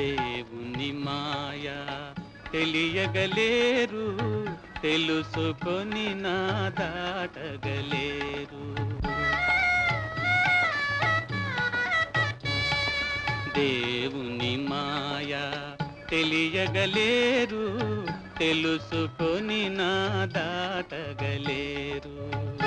దేవుని మాయా తెలియగలేరు తెలుసుకొని నా దాటగలేరు దేవుని మాయా తెలియగలేరు తెలుసుకొని నా దాటగలేరు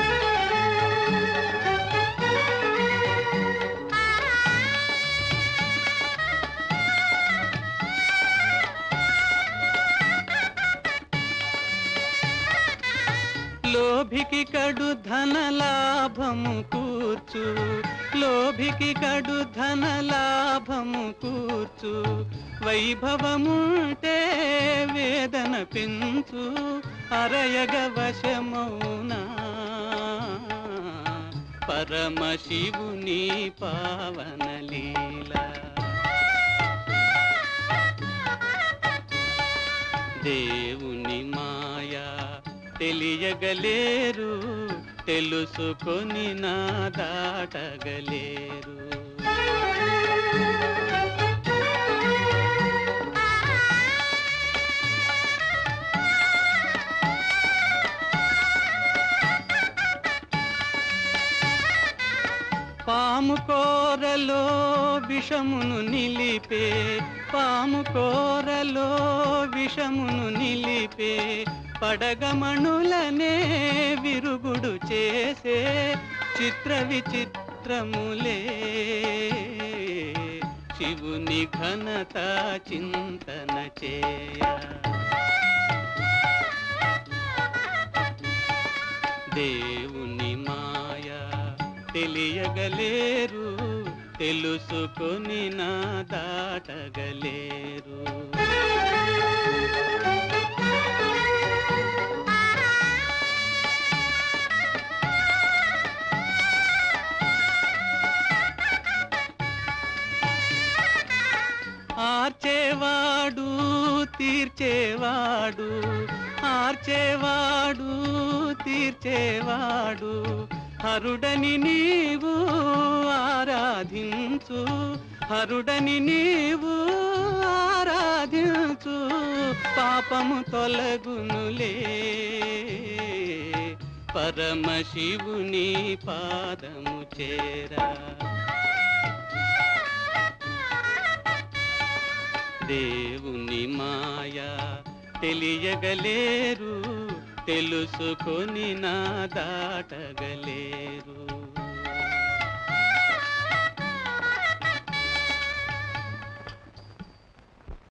లోభికి కడు ధన లాభము కూర్చు లోభికి కడు ధన లాభము కూర్చు వైభవముంటే వేదన పెంచు అరయగ వశమౌనా పరమశివుని పావన లీలా దేవుని మాయా తెలియగలేరు తెలుసుకొని నా దాటగలేరు పాము కోరలో విషమును నిలిపే పాము కోరలో విషమును నిలిపే పడగమణులనే విరుగుడు చేసే చిత్ర విచిత్రములే శివుని ఘనత చింతన చేయ దేవుని మాయా తెలియగలేరు తెలుసుకొని నా దాటగలేరు ఆర్చేవాడు తీర్చేవాడు ఆర్చేవాడు తీర్చేవాడు హరుడని నీవు ఆరాధించు హరుడని నీవు ఆరాధించు పాపము తొలగునులే పరమశివుని పాదము చేరా దేవుని మాయా తెలియగలేరు తెలుసుకొని నా దాటగలేరు